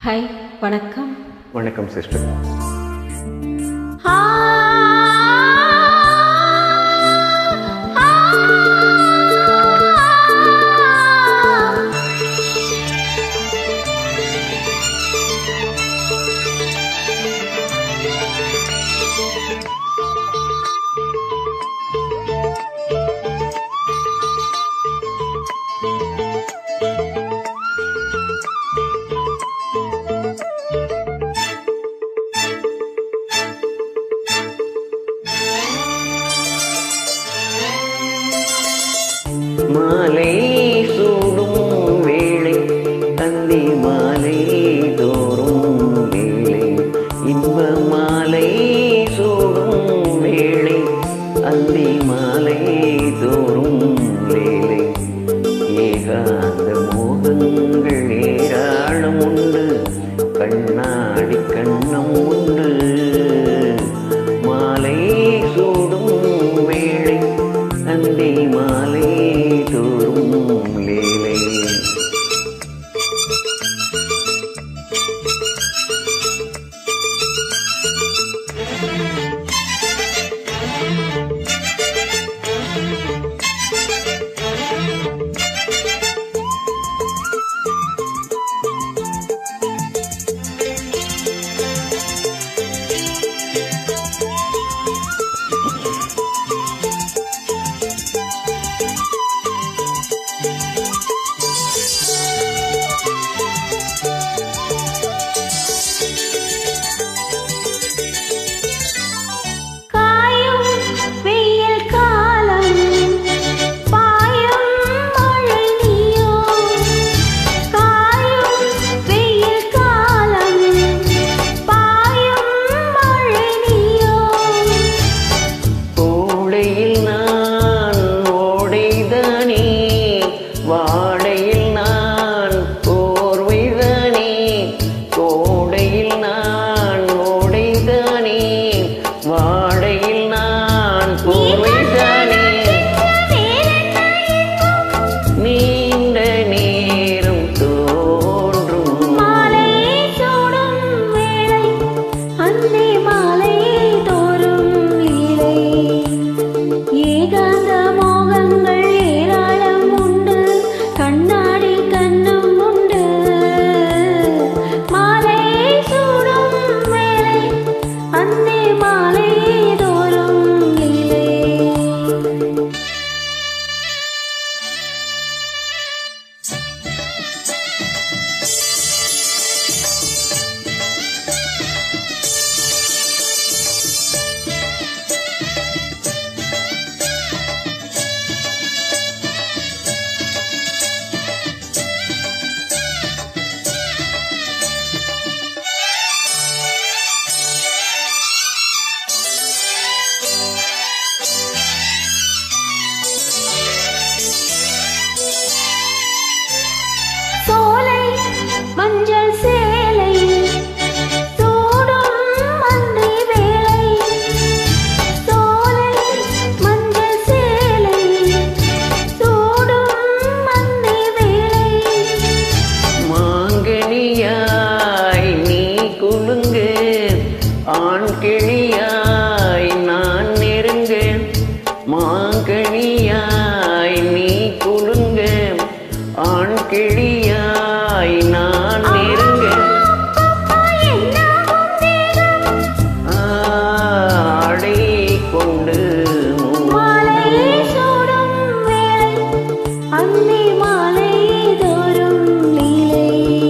hi வணக்கம் வணக்கம் sister மாலை சூடும் வேளை தந்தி மாலை தோறும் வேளை இன்ப மாலை சூடும் வேளை அந்தி மாலை தோறும் வேளை ஏகாந்த மோகங்கள் ஏராளம் உண்டு கண்ணாடி கண்ணம் உண்டு மாலை சூடும் வேளை அந்தி மாலை தோறும் லீலை காயும் வெயில் காலம் பாயும் மழை நீயோ காயும் வெயில் காலம் பாயும் மழை நீயோ கோடையில் நான் ஓடைதானே வாடையில் நான் போர்வைதானே கோடையில் நான் ஓடைதானே வாடையில் நான் போர்வைதானே நீண்ட நேரம் தோன்றும் மாலை சூடும் வேளை அந்தி மாலை தோறும் லீலை ஏகாந்த மோகங்கள் ஏராளம் உண்டு கண்ணாடி கண்ணும் உண்டு மாலை சூடும் வேளை அந்தி மாலை தோறும் லீலை சோலை மஞ்சள் சேலை சூடும் மந்தை வேளை சோலை மஞ்சள் சேலை சூடும் மந்தை வேளை மாங்கனியாய் நீ குலுங்கு ஆண் கிளியாய் நான் நெருங்க மாங்கனியாய் நீ குலுங்கு ஆண் கிளியாய் நான் நெருங்க ஆடை கொண்டு மாலை சூடும் வேளை அந்தி மாலை தோறும் லீலை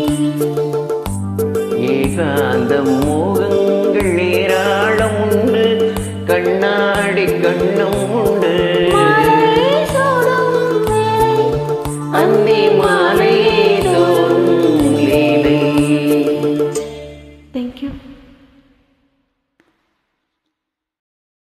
ஏகாந்த மோகங்கள் ஏராளம் உண்டு கண்ணாடி கண்ணும் உண்டு மாலை சூடும் வேளை அந்தி மா